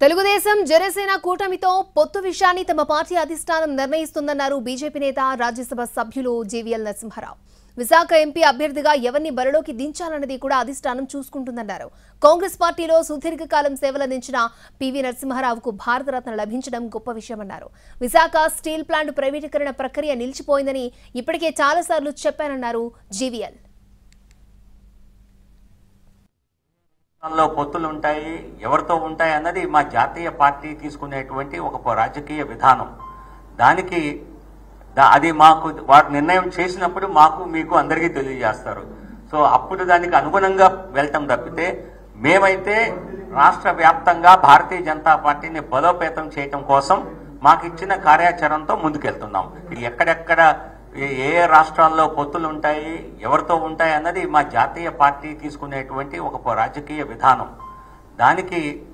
తెలుగుదేశం జనసేన కూటమితో పొత్తు విషయాన్ని తమ పార్టీ అధిష్టానం నిర్ణయిస్తుందన్నారు బీజేపీ నేత రాజ్యసభ సభ్యులు జేవీఎల్ నరసింహారావు విశాఖ ఎంపీ అభ్యర్థిగా ఎవరిని బరిలోకి దించాలన్నది కూడా అధిష్టానం చూసుకుంటుందన్నారు కాంగ్రెస్ పార్టీలో సుదీర్ఘకాలం సేవలందించిన పివి నరసింహారావుకు భారతరత్న లభించడం గొప్ప విషయమన్నారు విశాఖ స్టీల్ ప్లాంట్ ప్రైవేటీకరణ ప్రక్రియ నిలిచిపోయిందని ఇప్పటికే చాలాసార్లు చెప్పానన్నారు జీవీఎల్ లో పొత్తులు ఉంటాయి ఎవరితో ఉంటాయి అన్నది మా జాతీయ పార్టీ తీసుకునేటువంటి ఒక ప- రాజకీయ విధానం దానికి దా- అది మాకు వారు నిర్ణయం చేసినప్పుడు మాకు మీకు అందరికీ తెలియజేస్తారు సో అప్పుడు దానికి అనుగుణంగా వెళ్తాం తప్పితే మేమైతే రాష్ట్ర వ్యాప్తంగా భారతీయ జనతా పార్టీని బలోపేతం చేయటం కోసం మాకు ఇచ్చిన కార్యాచరణతో ముందుకెళ్తున్నాం ఇది ఎక్కడెక్కడ ఏ ఏ రాష్ట్రాల్లో పొత్తులు ఉంటాయి ఎవరితో ఉంటాయి అన్నది మా జాతీయ పార్టీ తీసుకునేటువంటి ఒక ప- రాజకీయ విధానం దానికి